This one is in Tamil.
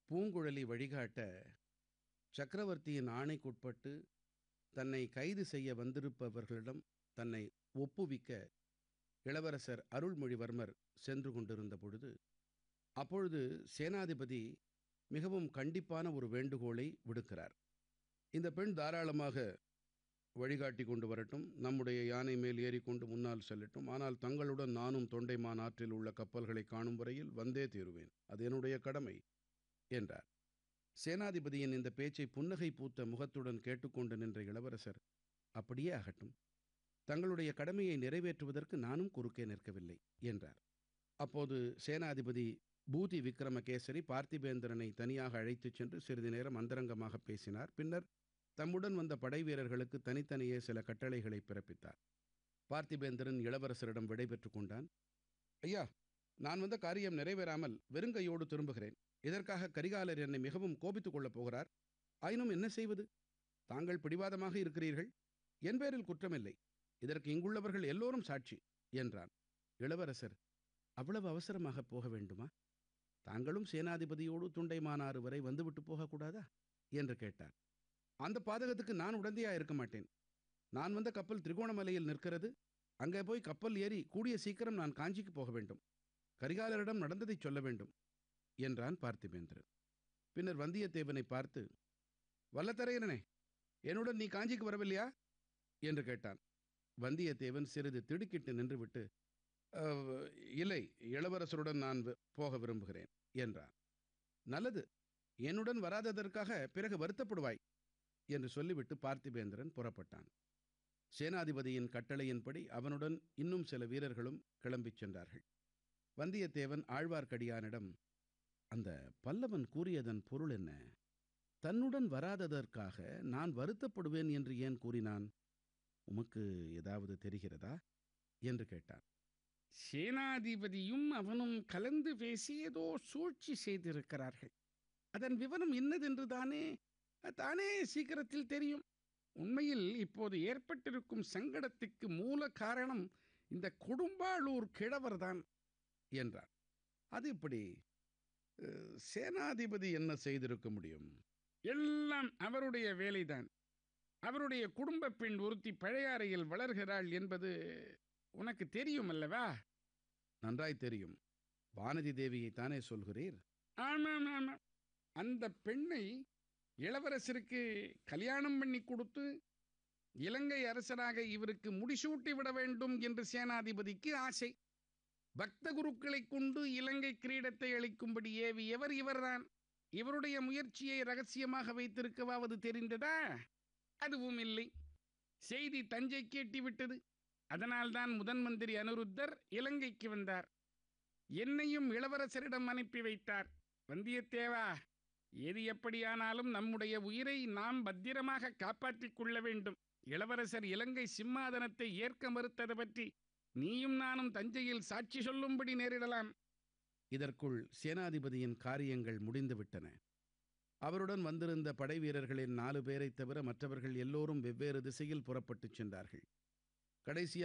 பூங்குழலி வழிகாட்ட சக்கரவர்த்தியின் ஆணைக்குட்பட்டு தன்னை கைது செய்ய வந்திருப்பவர்களிடம் தன்னை ஒப்புவிக்க இளவரசர் அருள்மொழிவர்மர் சென்று கொண்டிருந்த பொழுது அப்பொழுது சேனாதிபதி மிகவும் கண்டிப்பான ஒரு வேண்டுகோளை விடுக்கிறார் இந்த பெண் தாராளமாக வழிகாட்டி கொண்டு வரட்டும் நம்முடைய யானை மேல் ஏறிக்கொண்டு முன்னால் செல்லட்டும் ஆனால் தங்களுடன் நானும் தொண்டைமான் ஆற்றில் உள்ள கப்பல்களை காணும் வரையில் வந்தே தீருவேன் அது என்னுடைய கடமை என்றார் சேனாதிபதியின் இந்த பேச்சை புன்னகை பூத்த முகத்துடன் கேட்டுக்கொண்டு நின்ற இளவரசர் அப்படியே ஆகட்டும் தங்களுடைய கடமையை நிறைவேற்றுவதற்கு நானும் குறுக்கே நிற்கவில்லை என்றார் அப்போது சேனாதிபதி பூதி விக்ரமகேசரி பார்த்திபேந்திரனை தனியாக அழைத்துச் சென்று சிறிது நேரம் அந்தரங்கமாக பேசினார் பின்னர் தம்முடன் வந்த படை வீரர்களுக்கு தனித்தனியே சில கட்டளைகளை பிறப்பித்தார் பார்த்திபேந்திரன் இளவரசரிடம் விடைபெற்றுக் கொண்டான் ஐயா நான் வந்த காரியம் நிறைவேறாமல் வெறுங்கையோடு திரும்புகிறேன் இதற்காக கரிகாலர் என்னை மிகவும் கோபித்துக் கொள்ளப் போகிறார் ஆயினும் என்ன செய்வது தாங்கள் பிடிவாதமாக இருக்கிறீர்கள் என் பேரில் குற்றமில்லை இதற்கு இங்குள்ளவர்கள் எல்லோரும் சாட்சி என்றான் இளவரசர் அவ்வளவு அவசரமாக போக வேண்டுமா தாங்களும் சேனாதிபதியோடு துண்டைமானாறு வரை வந்துவிட்டு போகக்கூடாதா என்று கேட்டார் அந்த பாதகத்துக்கு நான் உடந்தையா இருக்க மாட்டேன் நான் வந்த கப்பல் திரிகோணமலையில் நிற்கிறது அங்கே போய் கப்பல் ஏறி கூடிய சீக்கிரம் நான் காஞ்சிக்கு போக வேண்டும் கரிகாலரிடம் நடந்ததைச் சொல்ல வேண்டும் என்றான் பார்த்திபேந்திரன் பின்னர் வந்தியத்தேவனை பார்த்து வல்லத்தரையனே என்னுடன் நீ காஞ்சிக்கு வரவில்லையா என்று கேட்டான் வந்தியத்தேவன் சிறிது திடுக்கிட்டு நின்றுவிட்டு "அஹ், இல்லை இளவரசருடன் நான் வி- போக விரும்புகிறேன் என்றான் நல்லது என்னுடன் வராததற்காக பிறகு வருத்தப்படுவாய் என்று சொல்லிவிட்டு பார்த்திபேந்திரன் புறப்பட்டான் சேனாதிபதியின் கட்டளையின்படி அவனுடன் இன்னும் சில வீரர்களும் கிளம்பிச் சென்றார்கள் வந்தியத்தேவன் ஆழ்வார்க்கடியானிடம் அந்த பல்லவன் கூறியதன் பொருள் என்ன தன்னுடன் வராததற்காக நான் வருத்தப்படுவேன் என்று ஏன் கூறினான் உமக்கு ஏதாவது தெரிகிறதா என்று கேட்டான் சேனாதிபதியும் அவனும் கலந்து பேசி ஏதோ சூழ்ச்சி செய்திருக்கிறார்கள் அதன் விவரம் இன்னதென்று தானே தானே சீக்கிரத்தில் தெரியும் உண்மையில் இப்போது ஏற்பட்டிருக்கும் சங்கடத்துக்கு மூல காரணம் இந்த கொடும்பாளூர் கிழவர்தான் என்றான் அது இப்படி அஹ், சேனாதிபதி என்ன செய்திருக்க முடியும் எல்லாம் அவருடைய வேலைதான் அவருடைய குடும்ப பெண் ஒருத்தி பழையாறையில் வளர்கிறாள் என்பது உனக்கு தெரியும் அல்லவா நன்றாய் தெரியும் வானதி தேவியை தானே சொல்கிறீர் ஆமாம் ஆமாம் அந்த பெண்ணை இளவரசருக்கு கல்யாணம் பண்ணி கொடுத்து இலங்கை அரசராக இவருக்கு முடிசூட்டி விட வேண்டும் என்று சேனாதிபதிக்கு ஆசை பக்த குருக்களைக் கொண்டு இலங்கை கிரீடத்தை அளிக்கும்படி ஏவியவர் இவர்தான் இவருடைய முயற்சியை ரகசியமாக வைத்திருக்கவாவது தெரிந்ததா அதுவும் இல்லை செய்தி தஞ்சைக்கு எட்டிவிட்டது அதனால்தான் முதன் மந்திரி அனிருத்தர் இலங்கைக்கு வந்தார் என்னையும் இளவரசரிடம் அனுப்பி வைத்தார் வந்தியத்தேவா எது எப்படியானாலும் நம்முடைய உயிரை நாம் பத்திரமாக காப்பாற்றிக் கொள்ள வேண்டும் இளவரசர் இலங்கை சிம்மாதனத்தை ஏற்க மறுத்தது பற்றி நீயும் நானும் தஞ்சையில் சாட்சி சொல்லும்படி நேரிடலாம் இதற்குள் சேனாதிபதியின் காரியங்கள் முடிந்துவிட்டன அவருடன் வந்திருந்த படை வீரர்களின் நாலு பேரைத் தவிர மற்றவர்கள் எல்லோரும் வெவ்வேறு திசையில் புறப்பட்டுச் சென்றார்கள் கடைசியாக